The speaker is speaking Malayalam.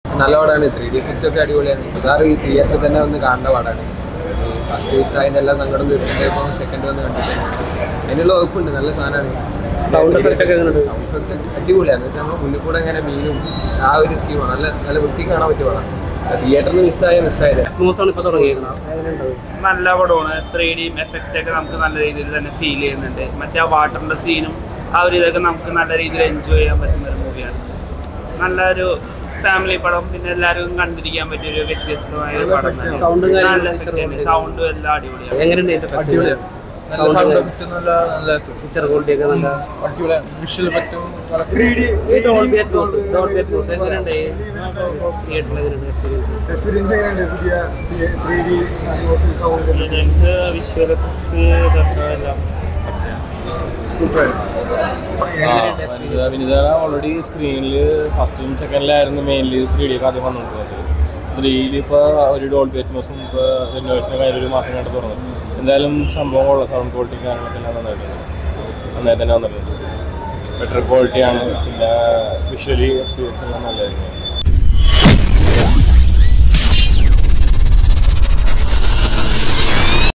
നല്ല പടമാണ് ത്രീ ഡി എഫക്റ്റ് ഒക്കെ അടിപൊളിയാണ് ഇതാറ് ഈ തിയേറ്ററിൽ തന്നെ വന്ന് കാണേണ്ട പടമാണ് ഫസ്റ്റ് വീസ് അതിൻ്റെ എല്ലാ സങ്കടം തീർച്ചയായിട്ടും സെക്കൻഡ് വന്ന് കണ്ടിട്ട് അതിനുള്ള വകുപ്പുണ്ട് നല്ല സാധനമാണ് Sound effect ഒക്കെ എങ്ങനെയുണ്ട്? സൗണ്ട് എഫക്റ്റ് അടിപൊളിയാണ് എന്ന് വെച്ചാൽ നമ്മൾ മുന്നിൽ കൂടെ ഇങ്ങനെ മീനും ആ ഒരു സ്കീമാണ് നല്ല നല്ല വൃത്തിക്ക് കാണാൻ പറ്റിയ പടം തിയേറ്ററിൽ നിന്ന് മിസ്സായ മിസ്സായത് ന്യൂസാണ് ഇപ്പോൾ തുടങ്ങിയിരിക്കുന്നത് എങ്ങനെയുണ്ടാവും നല്ല പടമാണ് ത്രീ ഡി എഫക്റ്റ് ഒക്കെ നമുക്ക് നല്ല രീതിയിൽ തന്നെ ഫീൽ ചെയ്യുന്നുണ്ട് മറ്റേ ആ വാട്ടറിന്റെ സീനും ആ ഒരു ഇതൊക്കെ നമുക്ക് നല്ല രീതിയിൽ എൻജോയ് ചെയ്യാൻ പറ്റുന്ന ഒരു മൂവിയാണ് നല്ലൊരു ഫാമിലി പടം പിന്നെ എല്ലാവരും കണ്ടിരിക്കാൻ പറ്റിയ ഒരു വ്യത്യസ്തമായ ഒരു പടം തന്നെ. Sound ഉം കാര്യങ്ങളും നല്ല picture effect തന്നെ. സൗണ്ടും എല്ലാം അടിപൊളിയാണ് എങ്ങനെയുണ്ട് ഇതിന്റെ അടിപൊളിയാണ് Sound നല്ല നല്ല പിക്ചർ ക്വാളിറ്റി ഒക്കെ നല്ല അടിപൊളിയാണ് വിഷ്വൽ എഫക്റ്റും ഈ ഡോൾബി അറ്റ്മോസ് ഡോൾബി അറ്റ്മോസ് എങ്ങനെയുണ്ട് തിയേറ്ററിൽ എങ്ങനെയുണ്ട് എക്സ്പീരിയൻസ് എക്സ്പീരിയൻസ് എങ്ങനെയുണ്ട് പുതിയ three D sound visual effects എല്ലാം വിനിത ഓൾറെഡി സ്ക്രീനിൽ ഫസ്റ്റും സെക്കൻഡിലായിരുന്നു മെയിൻലി ത്രീ ഡി ഒക്കെ ആദ്യം വന്നുകൊണ്ടിരുന്നത് ത്രീയിൽ ഇപ്പോൾ ഒരു ഡോൾബി അറ്റ്മോസും ഇപ്പോൾ റിനോവേഷന് കഴിഞ്ഞ ഒരു മാസം കണ്ട് തുറന്നു എന്തായാലും സംഭവം ഉള്ള സൗണ്ട് ക്വാളിറ്റി കാര്യങ്ങളൊക്കെ എല്ലാം നന്നായിട്ടുണ്ട് നന്നായി തന്നെ വന്നിട്ടുണ്ട് ബെറ്റർ ക്വാളിറ്റിയാണ് പിന്നെ വിഷ്വലി എക്സ്പീരിയൻസ് എല്ലാം നല്ലതായിരുന്നു